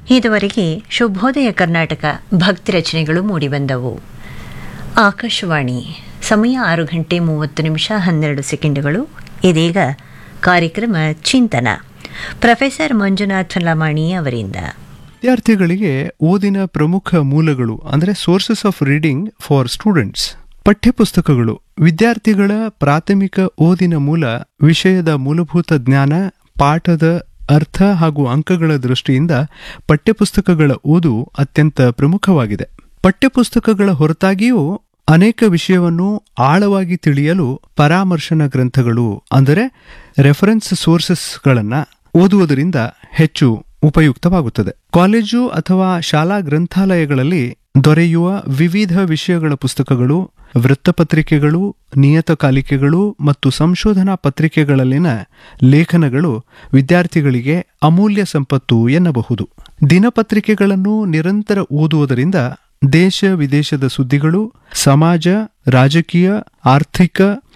ಇದುವರೆಗೆ ಶುಭೋದಯ ಕರ್ನಾಟಕ ಭಕ್ತಿ ರಚನೆಗಳು ಮೂಡಿಬಂದವು ಆಕಾಶವಾಣಿ ಸಮಯ ಆರು ಗಂಟೆ ಮೂವತ್ತು ನಿಮಿಷ ಹನ್ನೆರಡು ಸೆಕೆಂಡುಗಳು ಇದೀಗ ಕಾರ್ಯಕ್ರಮ ಚಿಂತನ ಪ್ರೊಫೆಸರ್ ಮಂಜುನಾಥ್ ಲಮಾಣಿ ಅವರಿಂದ ವಿದ್ಯಾರ್ಥಿಗಳಿಗೆ ಓದಿನ ಪ್ರಮುಖ ಮೂಲಗಳು ಅಂದರೆ sources of reading for students ಪಠ್ಯಪುಸ್ತಕಗಳು ವಿದ್ಯಾರ್ಥಿಗಳ ಪ್ರಾಥಮಿಕ ಓದಿನ ಮೂಲ ವಿಷಯದ ಮೂಲಭೂತ ಜ್ಞಾನ ಪಾಠದ ಅರ್ಥ ಹಾಗೂ ಅಂಕಗಳ ದೃಷ್ಟಿಯಿಂದ ಪಠ್ಯಪುಸ್ತಕಗಳ ಓದು ಅತ್ಯಂತ ಪ್ರಮುಖವಾಗಿದೆ ಪಠ್ಯಪುಸ್ತಕಗಳ ಹೊರತಾಗಿಯೂ ಅನೇಕ ವಿಷಯವನ್ನು ಆಳವಾಗಿ ತಿಳಿಯಲು ಪರಾಮರ್ಶನ ಗ್ರಂಥಗಳು ಅಂದರೆ ರೆಫರೆನ್ಸ್ ಸೋರ್ಸಸ್ಗಳನ್ನ ಓದುವುದರಿಂದ ಹೆಚ್ಚು ಉಪಯುಕ್ತವಾಗುತ್ತದೆ ಕಾಲೇಜು ಅಥವಾ ಶಾಲಾ ಗ್ರಂಥಾಲಯಗಳಲ್ಲಿ ದೊರೆಯುವ ವಿವಿಧ ವಿಷಯಗಳ ಪುಸ್ತಕಗಳು ವೃತ್ತಪತ್ರಿಕೆಗಳು ನಿಯತಕಾಲಿಕೆಗಳು ಮತ್ತು ಸಂಶೋಧನಾ ಪತ್ರಿಕೆಗಳಲ್ಲಿನ ಲೇಖನಗಳು ವಿದ್ಯಾರ್ಥಿಗಳಿಗೆ ಅಮೂಲ್ಯ ಸಂಪತ್ತು ಎನ್ನಬಹುದು ದಿನಪತ್ರಿಕೆಗಳನ್ನು ನಿರಂತರ ಓದುವುದರಿಂದ ದೇಶ ವಿದೇಶದ ಸುದ್ದಿಗಳು ಸಮಾಜ ರಾಜಕೀಯ ಆರ್ಥಿಕ